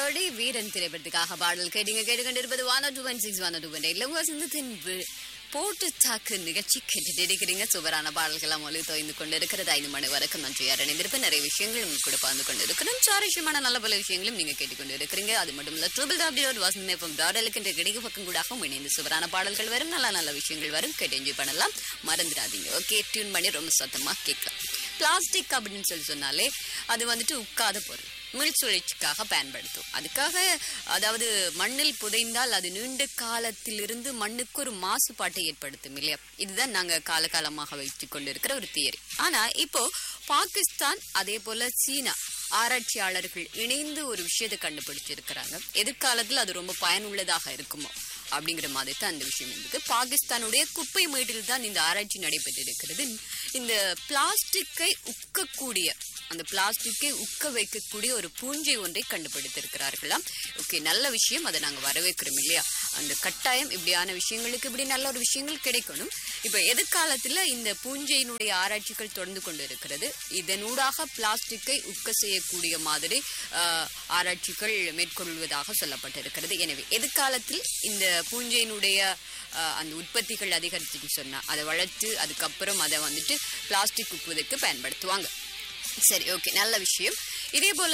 போராடி வீரன் திரைப்படத்துக்காக பாடல் கேட்டீங்க கேட்டுக்கொண்டிருப்பது one two one six one two one Ilangai சிந்தத்தின் வி- போட்டு தாக்கு நிகழ்ச்சி கேட்டுட்டு இருக்கிறீங்க சூப்பரான பாடல்கள்லாம் ஒளி தோய்ந்து கொண்டு இருக்கிறது ஐந்து மணி வரைக்கும் நன்றி இணைந்திருப்பேன் நிறைய விஷயங்கள் உங்களுக்கு கூட பகிர்ந்து கொண்டு இருக்கிறோம் சுவாரஸ்யமான நல்ல பல விஷயங்களும் நீங்க கேட்டுக்கொண்டு இருக்கிறீங்க அது மட்டும் இல்ல triple W dot Vasan FM dot என்ற கிடைக்கு பக்கம் கூடாகவும் இணைந்து சூப்பரான பாடல்கள் வரும் நல்ல நல்ல விஷயங்கள் வரும் கேட்டு என்ஜாய் பண்ணலாம் மறந்துடாதீங்க ஓகே டியூன் பண்ணி ரொம்ப சத்தமா கேட்கலாம் பிளாஸ்டிக் அப்படின்னு சொல்லி சொன்னாலே அது வந்துட்டு உட்காத பொருள் மீள் சுழற்சிக்காக பயன்படுத்தும் அதுக்காக அதாவது மண்ணில் புதைந்தால் அது நீண்ட காலத்திலிருந்து மண்ணுக்கு ஒரு மாசுபாட்டை ஏற்படுத்தும் இல்லையா இதுதான் நாங்க காலகாலமாக வைத்துக் கொண்டிருக்கிற ஒரு தியரி ஆனா இப்போ பாகிஸ்தான் அதே போல சீனா ஆராய்ச்சியாளர்கள் இணைந்து ஒரு விஷயத்தை கண்டுபிடிச்சிருக்கிறாங்க எதிர்காலத்தில் அது ரொம்ப பயனுள்ளதாக இருக்குமோ அப்படிங்கிற மாதிரி தான் அந்த விஷயம் இருக்கு பாகிஸ்தானுடைய குப்பை மேட்டில் தான் இந்த ஆராய்ச்சி நடைபெற்றிருக்கிறது இந்த பிளாஸ்டிக்கை உக்கக்கூடிய அந்த பிளாஸ்டிக்கை உக்க வைக்கக்கூடிய ஒரு பூஞ்சை ஒன்றை கண்டுபிடித்திருக்கிறார்களாம் ஓகே நல்ல விஷயம் அதை நாங்க வரவேற்கிறோம் இல்லையா அந்த கட்டாயம் இப்படியான விஷயங்களுக்கு இப்படி நல்ல ஒரு விஷயங்கள் கிடைக்கணும் இப்ப எதிர்காலத்துல இந்த பூஞ்சையினுடைய ஆராய்ச்சிகள் தொடர்ந்து கொண்டு இருக்கிறது இதனூடாக பிளாஸ்டிக்கை உக்க செய்யக்கூடிய மாதிரி ஆஹ், ஆராய்ச்சிகள் மேற்கொள்வதாக சொல்லப்பட்டிருக்கிறது எனவே எதிர்காலத்தில் இந்த பூஞ்சையினுடைய ஆஹ், அந்த உற்பத்திகள் அதிகரிச்சுன்னு சொன்னா அதை வளர்த்து அதுக்கப்புறம் அதை வந்துட்டு பிளாஸ்டிக் உப்புவதற்கு பயன்படுத்துவாங்க சரி ஓகே நல்ல விஷயம் இதே போல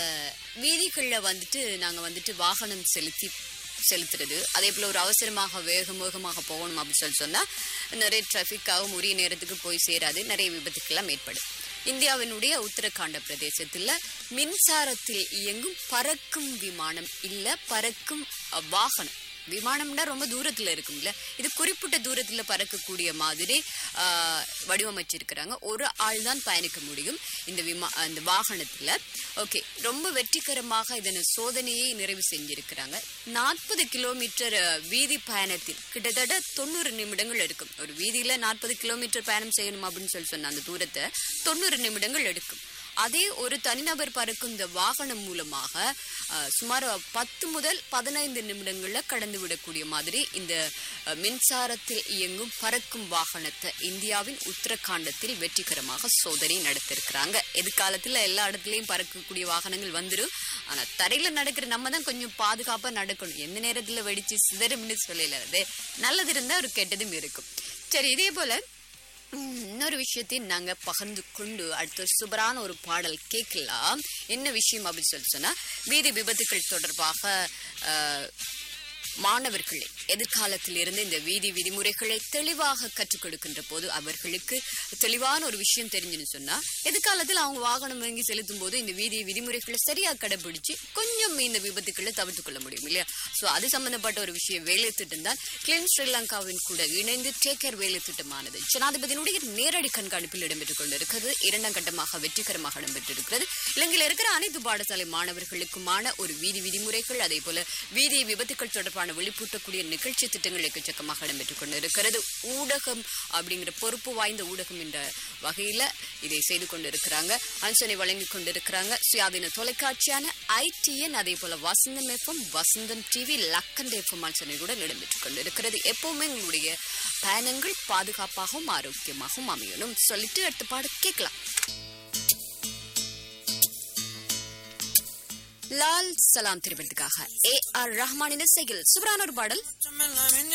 வீதிகள்ல வந்துட்டு நாங்க வந்துட்டு வாகனம் செலுத்தி செலுத்துறது அதே போல ஒரு அவசரமாக வேக வேகமாக போகணும் அப்படின்னு சொல்லி சொன்னா நிறைய டிராஃபிக்காகவும் உரிய நேரத்துக்கு போய் சேராது நிறைய விபத்துக்கெல்லாம் ஏற்படும் இந்தியாவினுடைய உத்தரகாண்ட பிரதேசத்துல மின்சாரத்தில் இயங்கும் பறக்கும் விமானம் இல்ல பறக்கும் அஹ், வாகனம் விமானம்னா ரொம்ப தூரத்துல இருக்கும்ல இது குறிப்பிட்ட தூரத்துல பறக்கக்கூடிய மாதிரி ஆஹ், வடிவமைச்சிருக்கிறாங்க ஒரு ஆள் தான் பயணிக்க முடியும் இந்த விமா அந்த வாகனத்துல ஓகே ரொம்ப வெற்றிகரமாக இதன சோதனையை நிறைவு செஞ்சிருக்கிறாங்க நாற்பது கிலோமீட்டர் அஹ், வீதி பயணத்தில் கிட்டத்தட்ட தொண்ணூறு நிமிடங்கள் எடுக்கும் ஒரு வீதியில நாற்பது கிலோமீட்டர் பயணம் செய்யணும் அப்படின்னு சொல்லி சொன்ன அந்த தூரத்தை தொண்ணூறு நிமிடங்கள் எடுக்கும் அதே ஒரு தனிநபர் பறக்கும் இந்த வாகனம் மூலமாக அஹ், சுமார் பத்து முதல் பதினைந்து நிமிடங்கள்ல கடந்து விடக்கூடிய மாதிரி இந்த அஹ், மின்சாரத்தில் இயங்கும் பறக்கும் வாகனத்தை இந்தியாவின் உத்தரகாண்டத்தில் வெற்றிகரமாக சோதனை நடத்திருக்கிறாங்க எதிர்காலத்துல எல்லா இடத்துலயும் பறக்கக்கூடிய வாகனங்கள் வந்துடும் ஆனா தரையில நடக்கிற நம்ம தான் கொஞ்சம் பாதுகாப்பா நடக்கணும் எந்த நேரத்துல வெடிச்சு சிதறும்னு சொல்லல அது நல்லது இருந்தா ஒரு கெட்டதும் இருக்கும் சரி இதே போல உம், இன்னொரு விஷயத்தையும் நாங்க பகிர்ந்து கொண்டு அடுத்த சூப்பரான ஒரு பாடல் கேட்கலாம் என்ன விஷயம் அப்படின்னு சொல்லி சொன்னா வீதி விபத்துகள் தொடர்பாக அஹ், மாணவர்களை எதிர்காலத்தில் இருந்து இந்த வீதி விதிமுறைகளை தெளிவாக கற்றுக் கொடுக்கின்ற போது அவர்களுக்கு தெளிவான ஒரு விஷயம் தெரிஞ்சுன்னு சொன்னா எதிர்காலத்தில் அவங்க வாகனம் வாங்கி செலுத்தும் போது இந்த வீதி விதிமுறைகளை சரியா கடைபிடிச்சு கொஞ்சம் இந்த விபத்துக்களை தவிர்த்து கொள்ள முடியும் இல்லையா சோ அது சம்பந்தப்பட்ட ஒரு விஷயம் வேலை திட்டம் தான் கிளீன் ஸ்ரீலங்காவின் கூட இணைந்து டேக் கேர் வேலை திட்டமானது ஜனாதிபதியினுடைய நேரடி கண்காணிப்பில் இடம்பெற்றுக் கொண்டிருக்கிறது இரண்டாம் கட்டமாக வெற்றிகரமாக இடம்பெற்றிருக்கிறது இலங்கையில் இருக்கிற அனைத்து பாடசாலை மாணவர்களுக்குமான ஒரு வீதி விதிமுறைகள் அதே போல வீதி விபத்துக்கள் தொடர்பான விழிப்பூட்டக்கூடிய நிகழ்ச்சி திட்டங்கள் எக்கச்சக்கமாக இடம்பெற்றுக் கொண்டிருக்கிறது ஊடகம் அப்படிங்கிற பொறுப்பு வாய்ந்த ஊடகம் என்ற வகையில இதை செய்து கொண்டிருக்கிறாங்க அனுசனை வழங்கி கொண்டிருக்கிறாங்க சுயாதீன தொலைக்காட்சியான ஐடிஎன் அதே போல வசந்தம் எஃப்எம் வசந்தம் டிவி லக்கன் எஃப்எம் அனுசனையுடன் இடம்பெற்றுக் கொண்டிருக்கிறது எப்பவுமே உங்களுடைய பயணங்கள் பாதுகாப்பாகவும் ஆரோக்கியமாகவும் அமையணும் சொல்லிட்டு அடுத்த பாடம் கேட்கலாம் லால் சலாம் திரைப்படத்துக்காக ஏ ஆர் ரஹ்மானின் இசையில் சுப்ரான ஒரு பாடல்